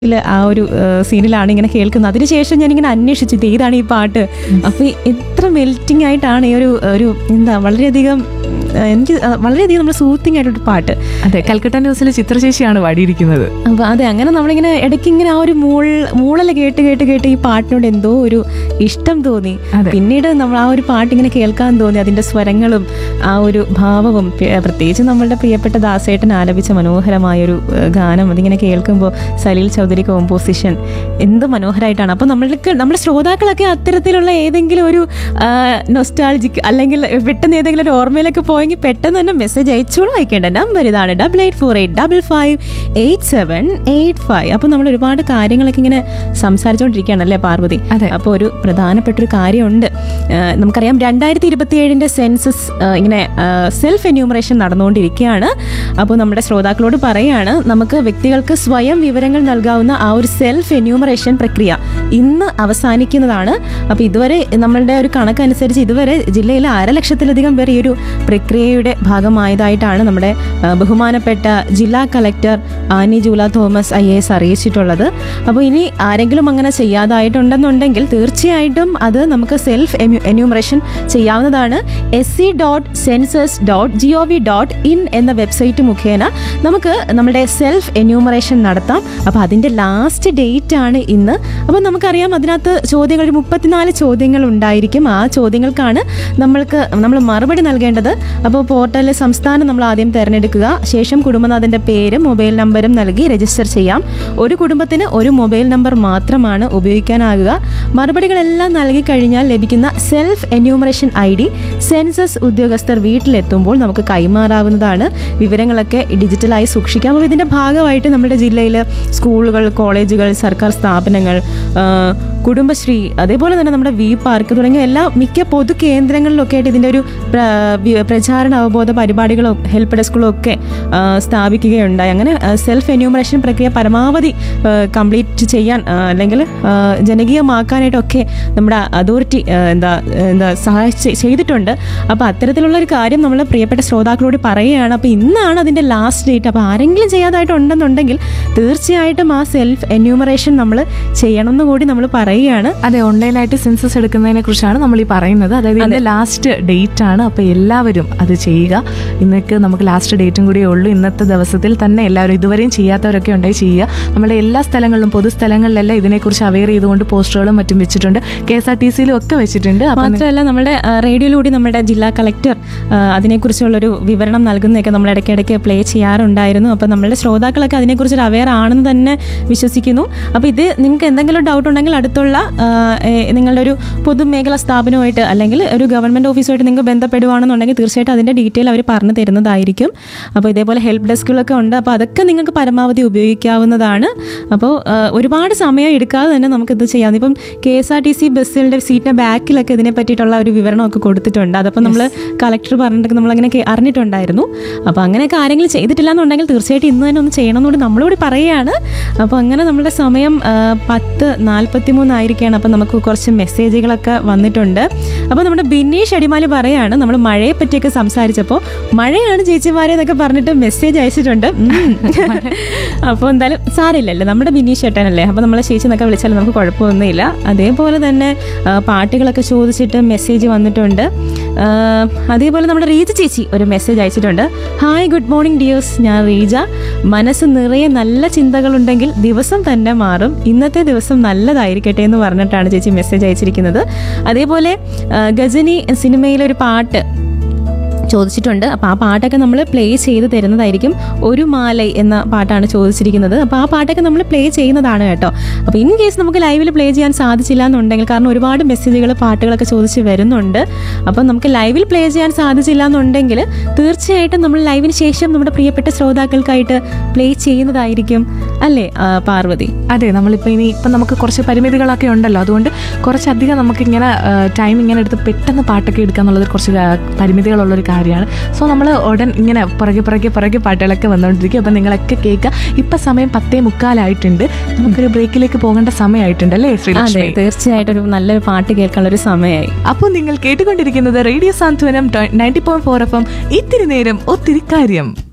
ല് ആ ഒരു സീനിലാണ് ഇങ്ങനെ കേൾക്കുന്നത് അതിനുശേഷം ഞാനിങ്ങനെ അന്വേഷിച്ചു ഇത് ഏതാണ് ഈ പാട്ട് അപ്പൊ എത്ര മെൽറ്റിംഗ് ആയിട്ടാണ് ഈ ഒരു ഒരു എന്താ വളരെയധികം ആ, എനിക്ക് ആ, വളരെയധികം നമ്മൾ സൂത്തിങ് ആയിട്ടൊരു പാട്ട് അതെ കൽക്കട്ട ന്യൂസിൽ ചിത്രശേഷിയാണ് പാടിയിരിക്കുന്നത് അപ്പൊ അതെ അങ്ങനെ നമ്മളിങ്ങനെ ഇടയ്ക്ക് ഇങ്ങനെ ആ ഒരു മൂൾ മൂളല് കേട്ട് കേട്ട് കേട്ട് ഈ പാട്ടിനോട് എന്തോ ഒരു ഇഷ്ടം തോന്നി അതെ. പിന്നീട് നമ്മൾ ആ ഒരു പാട്ട് ഇങ്ങനെ കേൾക്കാൻ തോന്നി അതിന്റെ സ്വരങ്ങളും ആ ഒരു ഭാവവും പി- പ്രത്യേകിച്ച് നമ്മളുടെ പ്രിയപ്പെട്ട ദാസേട്ടൻ ആലപിച്ച മനോഹരമായൊരു ഏഹ്, ഗാനം അതിങ്ങനെ കേൾക്കുമ്പോൾ സലീൽ ചൗധരി കോമ്പോസിഷൻ എന്ത് മനോഹരമായിട്ടാണ് അപ്പോൾ നമ്മൾക്ക് നമ്മുടെ ശ്രോതാക്കളൊക്കെ അത്തരത്തിലുള്ള ഏതെങ്കിലും ഒരു നൊസ്റ്റാൾജിക് അല്ലെങ്കിൽ പെട്ടെന്ന് ഏതെങ്കിലും ഒരു ഓർമ്മയിലൊക്കെ പോയെങ്കിൽ പെട്ടെന്ന് തന്നെ മെസ്സേജ് അയച്ചോളൂ അയക്കേണ്ട നമ്പർ ഇതാണ് double eight four eight double five eight seven eight five അപ്പോൾ നമ്മൾ ഒരുപാട് കാര്യങ്ങളൊക്കെ ഇങ്ങനെ സംസാരിച്ചുകൊണ്ടിരിക്കുകയാണ് അല്ലേ പാർവതി അതെ. അപ്പോൾ ഒരു പ്രധാനപ്പെട്ട ഒരു കാര്യമുണ്ട് ആ, നമുക്കറിയാം രണ്ടായിരത്തി ഇരുപത്തി ഏഴിൻ്റെ സെൻസസ് ഇങ്ങനെ സെൽഫ് എന്യൂമറേഷൻ നടന്നുകൊണ്ടിരിക്കുകയാണ് അപ്പോൾ നമ്മുടെ ശ്രോതാക്കളോട് പറയാണ് നമുക്ക് വ്യക്തികൾക്ക് സ്വയം വിവരങ്ങൾ നൽകാവുന്ന ആ ഒരു സെൽഫ് എന്യൂമറേഷൻ പ്രക്രിയ ഇന്ന് അവസാനിക്കുന്നതാണ് അപ്പോൾ ഇതുവരെ നമ്മളുടെ ഒരു കണക്കനുസരിച്ച് ഇതുവരെ ജില്ലയിൽ അരലക്ഷത്തിലധികം പേർ ഈ ഒരു പ്രക്രിയയുടെ ഭാഗമായതായിട്ടാണ് നമ്മുടെ ആ, ബഹുമാനപ്പെട്ട ജില്ലാ collector Annie Jula Thomas I S അറിയിച്ചിട്ടുള്ളത് അപ്പോൾ ഇനി ആരെങ്കിലും അങ്ങനെ ചെയ്യാതായിട്ടുണ്ടെന്നുണ്ടെങ്കിൽ തീർച്ചയായിട്ടും അത് നമുക്ക് സെൽഫ് എന്യൂമറേഷൻ ചെയ്യാവുന്നതാണ് S C dot census dot G O V dot in എന്ന വെബ്സൈറ്റ് മുഖേന നമുക്ക് നമ്മുടെ സെൽഫ് എന്യൂമറേഷൻ നടത്താം അപ്പോൾ അതിൻ്റെ ലാസ്റ്റ് ഡേറ്റ് ആണ് ഇന്ന് അപ്പോൾ നമുക്കറിയാം അതിനകത്ത് ചോദ്യങ്ങൾ ഒരു മുപ്പത്തിനാല് ചോദ്യങ്ങൾ ഉണ്ടായിരിക്കും ആ ചോദ്യങ്ങൾക്കാണ് നമ്മൾക്ക് നമ്മൾ മറുപടി നൽകേണ്ടത് അപ്പോൾ പോർട്ടലിൽ സംസ്ഥാനം നമ്മൾ ആദ്യം തിരഞ്ഞെടുക്കുക ശേഷം കുടുംബനാഥൻ്റെ പേരും മൊബൈൽ നമ്പറും നൽകി രജിസ്റ്റർ ചെയ്യാം ഒരു കുടുംബത്തിന് ഒരു മൊബൈൽ നമ്പർ മാത്രമാണ് ഉപയോഗിക്കാനാകുക മറുപടികളെല്ലാം നൽകി കഴിഞ്ഞാൽ ലഭിക്കുന്ന self enumeration I D census ഉദ്യോഗസ്ഥർ വീട്ടിലെത്തുമ്പോൾ നമുക്ക് കൈമാറാവുന്നതാണ് വിവരങ്ങളൊക്കെ ഡിജിറ്റലായി സൂക്ഷിക്കാം അപ്പോൾ ഇതിൻ്റെ ഭാഗമായിട്ട് നമ്മുടെ ജില്ലയിൽ സ്കൂളുകൾ കോളേജുകൾ സർക്കാർ സ്ഥാപനങ്ങൾ ആ, കുടുംബശ്രീ അതേപോലെ തന്നെ നമ്മുടെ വി പാർക്ക് തുടങ്ങിയ എല്ലാ മിക്ക പൊതു കേന്ദ്രങ്ങളിലൊക്കെ ആയിട്ട് ഇതിൻ്റെ ഒരു പ്ര- വി- പ്രചാരണ അവബോധ പരിപാടികളും ഹെൽപ്പ് ഡെസ്കുകളും ഒക്കെ ആ, സ്ഥാപിക്കുകയുണ്ടായി അങ്ങനെ സെൽഫ് എന്യൂമറേഷൻ പ്രക്രിയ പരമാവധി കംപ്ലീറ്റ് ചെയ്യാൻ ആ, അല്ലെങ്കിൽ ആ, ജനകീയമാക്കാനായിട്ടൊക്കെ നമ്മുടെ അതോറിറ്റി എന്താ എന്താ സഹായിച്ച് ചെയ്തിട്ടുണ്ട് അപ്പോൾ അത്തരത്തിലുള്ള ഒരു കാര്യം നമ്മൾ പ്രിയപ്പെട്ട ശ്രോതാക്കളോട് പറയുകയാണ് അപ്പോൾ ഇന്നാണ് അതിൻ്റെ ലാസ്റ്റ് ഡേറ്റ് അപ്പോൾ ആരെങ്കിലും ചെയ്യാതായിട്ടുണ്ടെന്നുണ്ടെങ്കിൽ തീർച്ചയായിട്ടും ആ സെൽഫ് എന്യൂമറേഷൻ നമ്മൾ ചെയ്യണമെന്ന് കൂടി നമ്മൾ പറയുകയാണ് അതെ ഓൺലൈനായിട്ട് സെൻസസ് എടുക്കുന്നതിനെ കുറിച്ചാണ് നമ്മൾ ഈ പറയുന്നത് അതായത് ഇതിന്റെ ലാസ്റ്റ് ഡേറ്റ് ആണ് അപ്പോൾ എല്ലാവരും അത് ചെയ്യുക ഇന്നൊക്കെ നമുക്ക് ലാസ്റ്റ് ഡേറ്റും കൂടിയേ ഉള്ളൂ ഇന്നത്തെ ദിവസത്തിൽ തന്നെ എല്ലാവരും ഇതുവരെയും ചെയ്യാത്തവരൊക്കെ ഉണ്ടായി ചെയ്യുക നമ്മുടെ എല്ലാ സ്ഥലങ്ങളിലും പൊതുസ്ഥലങ്ങളിലെല്ലാം ഇതിനെക്കുറിച്ച് അവെയർ ചെയ്തുകൊണ്ട് പോസ്റ്ററുകളും മറ്റും വെച്ചിട്ടുണ്ട് കെ എസ് ആർ ടി സിയിലും ഒക്കെ വെച്ചിട്ടുണ്ട് അപ്പം മാത്രമല്ല നമ്മുടെ ആ, റേഡിയോയിലൂടെ നമ്മുടെ ജില്ലാ കളക്ടർ ആ, അതിനെക്കുറിച്ചുള്ളൊരു വിവരണം നൽകുന്നതൊക്കെ നമ്മൾ ഇടയ്ക്കിടയ്ക്ക് പ്ലേ ചെയ്യാറുണ്ടായിരുന്നു അപ്പോൾ നമ്മുടെ ശ്രോതാക്കളൊക്കെ അതിനെക്കുറിച്ചൊരു അവെയർ ആണെന്ന് തന്നെ വിശ്വസിക്കുന്നു അപ്പോൾ ഇത് നിങ്ങൾക്ക് എന്തെങ്കിലും ഡൗട്ട് ഉണ്ടെങ്കിൽ അടുത്തുള്ള ആ, ഏ, നിങ്ങളുടെ ഒരു പൊതുമേഖലാ സ്ഥാപനമായിട്ട് അല്ലെങ്കിൽ ഒരു ഗവൺമെൻറ് ഓഫീസുമായിട്ട് നിങ്ങൾക്ക് ബന്ധപ്പെടുവാണെന്നുണ്ടെങ്കിൽ തീർച്ചയായിട്ടും അതിൻ്റെ ഡീറ്റെയിൽ അവർ പറഞ്ഞു തരുന്നതായിരിക്കും അപ്പോൾ ഇതേപോലെ ഹെൽപ്പ് ഡെസ്കുകളൊക്കെ ഉണ്ട് അപ്പോൾ അതൊക്കെ നിങ്ങൾക്ക് പരമാവധി ഉപയോഗിക്കാവുന്നതാണ് അപ്പോൾ ആ, ഒരുപാട് സമയം എടുക്കാതെ തന്നെ നമുക്കിത് ചെയ്യാം ഇപ്പം K S R T C ബസ്സിൻ്റെ സീറ്റിൻ്റെ ബാക്കിലൊക്കെ ഇതിനെ പറ്റിയിട്ടുള്ള ഒരു വിവരണമൊക്കെ കൊടുത്തിട്ടുണ്ട് അതപ്പോൾ നമ്മൾ കളക്ടർ പറഞ്ഞിട്ടൊക്കെ നമ്മളങ്ങനെ കേ- അറിഞ്ഞിട്ടുണ്ടായിരുന്നു അപ്പോൾ അങ്ങനെയൊക്കെ ആരെങ്കിലും ചെയ്തിട്ടില്ല എന്നുണ്ടെങ്കിൽ തീർച്ചയായിട്ടും ഇന്ന് തന്നെ ഒന്ന് ചെയ്യണമെന്നുകൂടി നമ്മളോട് പറയുകയാണ് അപ്പോൾ അങ്ങനെ നമ്മുടെ സമയം ആ, പത്ത് നാൽപ്പത്തി മൂന്നായിരിക്കുകയാണ് അപ്പോൾ നമുക്ക് കുറച്ച് മെസ്സേജുകളൊക്കെ വന്നിട്ടുണ്ട് അപ്പോൾ നമ്മുടെ ബിന്നീഷ് അടിമാലി പറയാണ് നമ്മൾ മഴയെ പറ്റിയൊക്കെ സംസാരിച്ചപ്പോൾ മഴയാണ് ചേച്ചിമാരെ എന്നൊക്കെ പറഞ്ഞിട്ട് മെസ്സേജ് അയച്ചിട്ടുണ്ട് ഉം. അപ്പോൾ എന്തായാലും സാരമില്ലല്ലോ നമ്മുടെ ബിന്നീഷ് ചേട്ടനല്ലേ അപ്പോൾ നമ്മളെ ചേച്ചി എന്നൊക്കെ വിളിച്ചാൽ നമുക്ക് കുഴപ്പമൊന്നുമില്ല അതേപോലെ തന്നെ ആ, പാട്ടുകളൊക്കെ ചോദിച്ചിട്ട് മെസ്സേജ് വന്നിട്ടുണ്ട് ആ, അതേപോലെ നമ്മുടെ റീജ ചേച്ചി ഒരു മെസ്സേജ് അയച്ചിട്ടുണ്ട് ഹായ് ഗുഡ് മോർണിംഗ് ഡിയേഴ്സ് ഞാൻ റീജ മനസ്സ് നിറയെ നല്ല ചിന്തകളുണ്ടെങ്കിൽ ദിവസം തന്നെ മാറും ഇന്നത്തെ ദിവസം നല്ലതായിരിക്കട്ടെ എന്ന് പറഞ്ഞിട്ടാണ് ചേച്ചി മെസ്സേജ് അയച്ചിരിക്കുന്നത് അതേപോലെ ആ, ഗജനി സിനിമയിലെ ഒരു പാട്ട് ചോദിച്ചിട്ടുണ്ട് അപ്പോൾ ആ പാട്ടൊക്കെ നമ്മൾ പ്ലേ ചെയ്ത് തരുന്നതായിരിക്കും ഒരു മാലൈ എന്ന പാട്ടാണ് ചോദിച്ചിരിക്കുന്നത് അപ്പോൾ ആ പാട്ടൊക്കെ നമ്മൾ പ്ലേ ചെയ്യുന്നതാണ് കേട്ടോ അപ്പോൾ ഇൻ കേസ് നമുക്ക് ലൈവിൽ പ്ലേ ചെയ്യാൻ സാധിച്ചില്ല എന്നുണ്ടെങ്കിൽ കാരണം ഒരുപാട് മെസ്സേജുകൾ പാട്ടുകളൊക്കെ ചോദിച്ച് വരുന്നുണ്ട് അപ്പോൾ നമുക്ക് ലൈവിൽ പ്ലേ ചെയ്യാൻ സാധിച്ചില്ല എന്നുണ്ടെങ്കിൽ തീർച്ചയായിട്ടും നമ്മൾ ലൈവിന് ശേഷം നമ്മുടെ പ്രിയപ്പെട്ട ശ്രോതാക്കൾക്കായിട്ട് പ്ലേ ചെയ്യുന്നതായിരിക്കും അല്ലേ ആ, പാർവതി അതെ നമ്മളിപ്പോൾ ഇനി ഇപ്പം നമുക്ക് കുറച്ച് പരിമിതികളൊക്കെ ഉണ്ടല്ലോ അതുകൊണ്ട് കുറച്ചധികം നമുക്കിങ്ങനെ ടൈം ഇങ്ങനെ എടുത്ത് പെട്ടെന്ന് പാട്ടൊക്കെ എടുക്കുക എന്നുള്ളത് കുറച്ച് ആ, പരിമിതികളുള്ളൊരു കാര്യമാണ് സോ നമ്മൾ ഉടൻ ഇങ്ങനെ പുറകെ പുറകെ പുറകെ പാട്ടുകളൊക്കെ വന്നുകൊണ്ടിരിക്കും അപ്പം നിങ്ങളൊക്കെ കേൾക്കുക ഇപ്പം സമയം പത്തേ മുക്കാലായിട്ടുണ്ട് നമുക്കൊരു ബ്രേക്കിലേക്ക് പോകേണ്ട സമയമായിട്ടുണ്ട് അല്ലേ അതെ ശ്രീലക്ഷ്മി തീർച്ചയായിട്ടും ഒരു നല്ലൊരു പാട്ട് കേൾക്കാനുള്ള ഒരു സമയമായി അപ്പോൾ നിങ്ങൾ കേട്ടുകൊണ്ടിരിക്കുന്നത് radio Santhwanam ninety point four F M ഇത്തിരി നേരം ഒത്തിരി കാര്യം